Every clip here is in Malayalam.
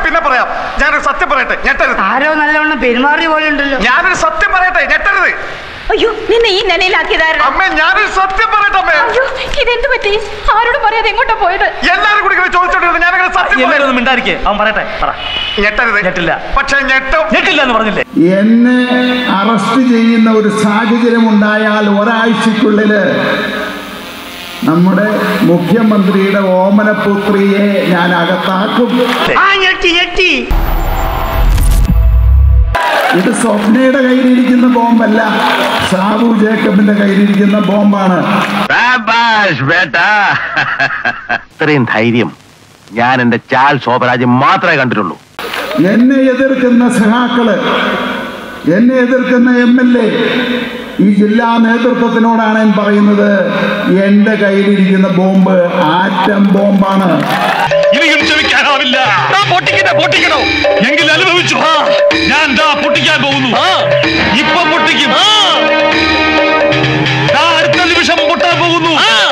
പിന്നെ പറയാം ഞാനൊരു സത്യം പറയട്ടെ ഞെട്ടരുത് ആരോ നല്ലവണ്ണം പെരുമാറിയ പോലെ ഉണ്ടല്ലോ ഞാനൊരു സത്യം പറയട്ടെ ഞെട്ടരുത് അയ്യോ നിന്നെ ഈ നിലയിലാക്കിയതായിരുന്നു അമ്മേ ഞാനൊരു സത്യം പറയട്ടെ അമ്മേ അയ്യോ ഇതെന്ത് പറ്റി ആരോട് പറയാതെ എങ്ങോട്ടാ പോയത് എല്ലാരും കൂടി ഇങ്ങനെ ചോദിച്ചോണ്ടിരുന്നു ഞാനങ്ങനെ സത്യം എല്ലാവരും പറയും ഒന്ന് മിണ്ടായിരിക്കേ അവൻ പറയട്ടെ പറ ഞെട്ടരുത് ഞെട്ടില്ല. പക്ഷെ ഞെട്ടും ഞെട്ടില്ല എന്ന് പറഞ്ഞില്ലേ എന്നെ അറസ്റ്റ് ചെയ്യുന്ന ഒരു സാഹചര്യം ഉണ്ടായാൽ ഒരാഴ്ചക്കുള്ളില് നമ്മുടെ മുഖ്യമന്ത്രിയുടെ ഓമനപുത്രിയെ ഞാൻ അകത്താക്കും ആ ഞെട്ടി ഞെട്ടി ഇത് സ്വപ്നയുടെ കയ്യിലിരിക്കുന്ന ബോംബല്ല സാബു ജേക്കബിന്റെ കയ്യിലിരിക്കുന്ന ബോംബാണ് ഇത്രയും ധൈര്യം ഞാൻ എന്റെ ചാൽ ശോഭരാജ് മാത്രമേ കണ്ടിട്ടുള്ളൂ എന്നെ എതിർക്കുന്ന സഹാക്കള് എന്നെ എതിർക്കുന്ന എം എൽ എ ഈ ജില്ലാ നേതൃത്വത്തിനോടാണ് ഞാൻ പറയുന്നത് എന്റെ കയ്യിലിരിക്കുന്ന ബോംബ് ആറ്റം ബോംബാണ് ഇനിയും ക്ഷമിക്കാനാവില്ല പൊട്ടിക്കട്ടെ പൊട്ടിക്കണോ എങ്കിൽ അനുഭവിച്ചു ഞാൻ ദാ പൊട്ടിക്കാൻ പോകുന്നു ഇപ്പൊ പൊട്ടിക്കും ദാ അടുത്ത നിമിഷം പൊട്ടാൻ പോകുന്നു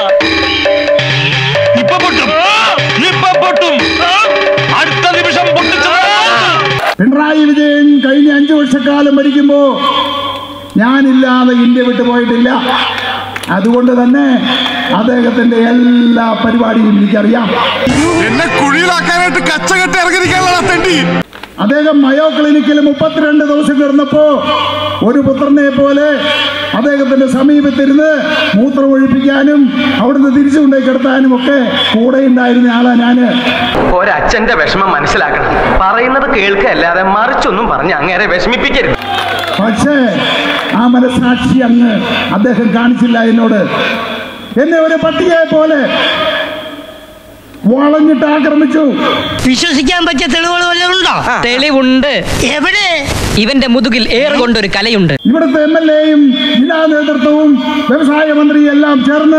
ഇപ്പൊ പൊട്ടും ഇപ്പൊ പൊട്ടും അടുത്ത നിമിഷം പൊട്ടിച്ചു പിണറായി വിജയൻ കഴിഞ്ഞ അഞ്ചു വർഷക്കാലം ഭരിക്കുമ്പോ ഞാനില്ലാതെ ഇന്ത്യ വിട്ടു പോയിട്ടില്ല അതുകൊണ്ട് തന്നെ അദ്ദേഹത്തിന്റെ എല്ലാ പരിപാടിയും എനിക്കറിയാം എന്നെ കുഴിയിലാക്കാനായിട്ട് കച്ചകെട്ട് ഇറങ്ങിയിരിക്കാനുള്ള തെണ്ടി അദ്ദേഹം മയോ ക്ലിനിക്കിൽ മുപ്പത്തിരണ്ട് ദിവസം കിടന്നപ്പോ ഒരു പുത്രനെ പോലെ അദ്ദേഹത്തിന്റെ സമീപത്തിരുന്ന് മൂത്രമൊഴിപ്പിക്കാനും അവിടുന്ന് തിരിച്ചു കൊണ്ടേ കിടത്താനും ഒക്കെ കൂടെ ഉണ്ടായിരുന്ന ആളാ ഞാന് ഒരച്ഛന്റെ വിഷമം മനസ്സിലാക്കണം പറയുന്നത് കേൾക്കല്ലാതെ മറിച്ചൊന്നും പറഞ്ഞ് അങ്ങേരെ വിഷമിപ്പിക്കരുത് പക്ഷേ ആ മനസാക്ഷി അങ്ങ് അദ്ദേഹം കാണിച്ചില്ല എന്നോട് എന്നെ ഒരു പട്ടിയെ പോലെ വളഞ്ഞിട്ട് ആക്രമിച്ചു വിശ്വസിക്കാൻ പറ്റിയ തെളിവുകൾ വല്ലതും ഉണ്ടോ തെളിവുണ്ട് എവിടെ ഇവന്റെ മുതുകിൽ ഏറുകൊണ്ടൊരു കലയുണ്ട് ഇവിടുത്തെ എം എൽ എയും ജില്ലാ നേതൃത്വവും വ്യവസായ മന്ത്രിയും എല്ലാം ചേർന്ന്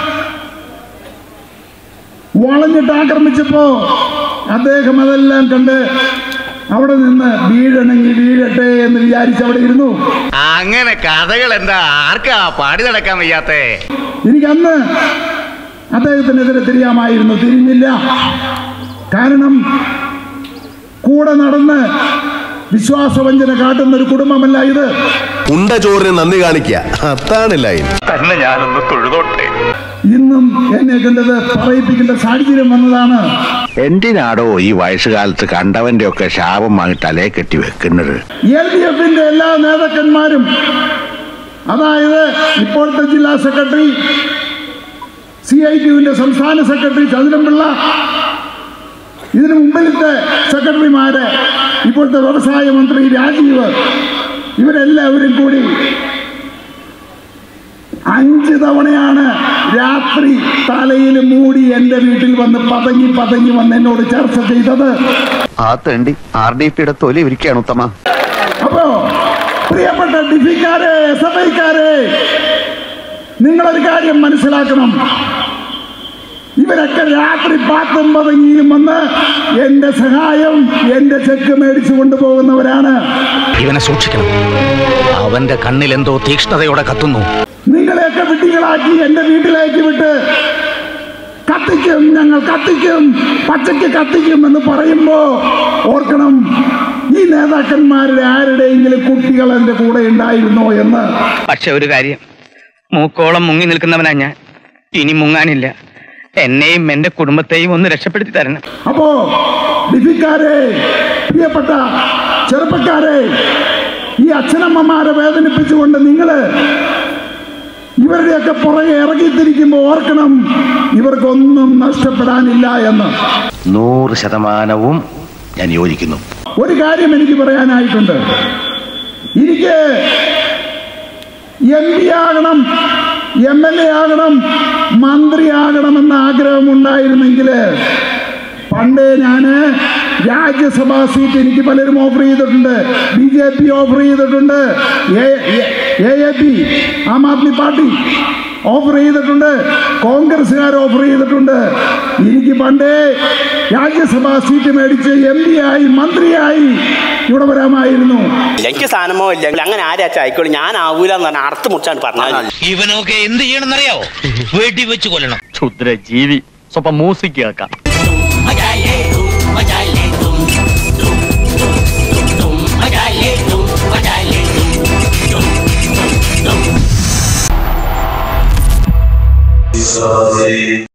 വളഞ്ഞിട്ട് ആക്രമിച്ചപ്പോ അദ്ദേഹം അതെല്ലാം കണ്ട് അവിടെ നിന്ന് വീഴണമെങ്കിൽ വീഴട്ടെ എന്ന് വിചാരിച്ച് അവിടെ ഇരുന്നു അങ്ങനെ കഥകൾ എന്താ ആർക്കാ പാടി നടക്കാൻ വയ്യാത്തേ എനിക്ക് അന്ന് അദ്ദേഹത്തിനെതിരെ തിരിയാമായിരുന്നു തിരിഞ്ഞില്ല കാരണം കൂടെ നടന്ന് വിശ്വാസവഞ്ചന കാട്ടുന്ന ഒരു കുടുംബമല്ല ഇത് ഉണ്ട ചോറിന് നന്ദി കാണിക്കുക അതാണ് ലൈൻ തന്നെ ഞാനൊന്ന് തൊഴുതോട്ടെ ഇന്നും എന്നെ കണ്ടത് പറയിപ്പിക്കേണ്ട സാഹചര്യം വന്നതാണ് എന്തിനാടോ ഈ വയസ്സുകാലത്ത് കണ്ടവന്റെ ഒക്കെ ശാപം വാങ്ങി തലേ കെട്ടി വെക്കുന്നത് എൽ ഡി എഫിന്റെ എല്ലാ നേതാക്കന്മാരും അതായത് ഇപ്പോഴത്തെ ജില്ലാ സെക്രട്ടറി സി ഐ ടിയുവിന്റെ സംസ്ഥാന സെക്രട്ടറി ചന്ദ്രൻപിള്ള ഇതിനു മുമ്പിലത്തെ സെക്രട്ടറിമാര് ഇപ്പോഴത്തെ വ്യവസായ മന്ത്രി രാജീവ് ഇവരെല്ലാവരും കൂടി അഞ്ച് തവണയാണ് രാത്രി തലയിൽ മൂടി എന്റെ വീട്ടിൽ വന്ന് പതങ്ങി പതങ്ങി വന്ന് എന്നോട് ചർച്ച ചെയ്തത് ആ തേണ്ടി ആർ ഡി പിയുടെ തൊലി ഇരിക്കുകയാണ് ഉത്തമ അപ്പോ പ്രിയപ്പെട്ട ഡിഫിക്കാരെ എസ് എഫ് ഐക്കാരെ നിങ്ങളൊരു കാര്യം മനസ്സിലാക്കണം ഇവരൊക്കെ രാത്രി പാത്തും പതങ്ങിയും വന്ന് എന്റെ സഹായം എന്റെ ചെക്ക് മേടിച്ചു കൊണ്ടുപോകുന്നവരാണ് ഇവനെ സൂക്ഷിക്കണം അവന്റെ കണ്ണിൽ എന്തോ തീക്ഷ്ണതയോടെ കത്തുന്നു നിങ്ങളെയൊക്കെ വിട്ടികളാക്കി എന്റെ വീട്ടിലേക്ക് വിട്ട് കത്തിക്കും ഞങ്ങൾ കത്തിക്കും പച്ചയ്ക്ക് കത്തിക്കും എന്ന് പറയുമ്പോ ഓർക്കണം ഈ നേതാക്കന്മാരുടെ ആരുടെയെങ്കിലും കുട്ടികൾ എന്റെ കൂടെ ഉണ്ടായിരുന്നോ എന്ന് പക്ഷെ ഒരു കാര്യം മൂക്കോളം മുങ്ങി നിൽക്കുന്നവനാ ഞാൻ ഇനി മുങ്ങാനില്ല എന്നെയും എന്റെ കുടുംബത്തെയും ഒന്ന് രക്ഷപ്പെടുത്തി തരണം അപ്പോ ലിപിക്കാരെ പ്രിയപ്പെട്ട ചെറുപ്പക്കാരെ ഈ അച്ഛനമ്മമാരെ വേദനിപ്പിച്ചുകൊണ്ട് നിങ്ങള് ഇവരുടെയൊക്കെ പുറകെ ഇറങ്ങിത്തിരിക്കുമ്പോൾ ഓർക്കണം ഇവർക്കൊന്നും നഷ്ടപ്പെടാനില്ല എന്ന് നൂറ് ശതമാനവും ഞാൻ യോജിക്കുന്നു ഒരു കാര്യം എനിക്ക് പറയാനായിട്ടുണ്ട് എനിക്ക് എം പി ആകണം എം എൽ എ ആകണം മന്ത്രിയാകണമെന്ന ആഗ്രഹമുണ്ടായിരുന്നെങ്കിൽ പണ്ടേ ഞാന് രാജ്യസഭാ സീറ്റ് എനിക്ക് പലരും ഓഫർ ചെയ്തിട്ടുണ്ട് ബി ജെ പി ഓഫർ ചെയ്തിട്ടുണ്ട് A A P Aam Aadmi Party offer ചെയ്തിട്ടുണ്ട് കോൺഗ്രസ്സുകാർ ഓഫർ ചെയ്തിട്ടുണ്ട് എനിക്ക് പണ്ടേ രാജ്യസഭാ സീറ്റ് മേടിച്ച് എം പി ആയി മന്ത്രിയായി ഇവിടെ വരാമായിരുന്നു എനിക്ക് സ്ഥാനമോ ഇല്ലെങ്കിൽ അങ്ങനെ ആരാ ആയിക്കോളൂ ഞാൻ ആവൂല എന്ന് പറഞ്ഞാൽ അർത്ഥം മുറിച്ചാണ് പറഞ്ഞത് ഇവനൊക്കെ എന്ത് ചെയ്യണമെന്നറിയാവോ വെടി വെച്ച് കൊല്ലണം ക്ഷുദ്ര ജീവി സ്വപ്പം മ്യൂസിക് കേൾക്കാം മജാ ലേ തും, മജാ ലേ തും. വിശ്വാസേ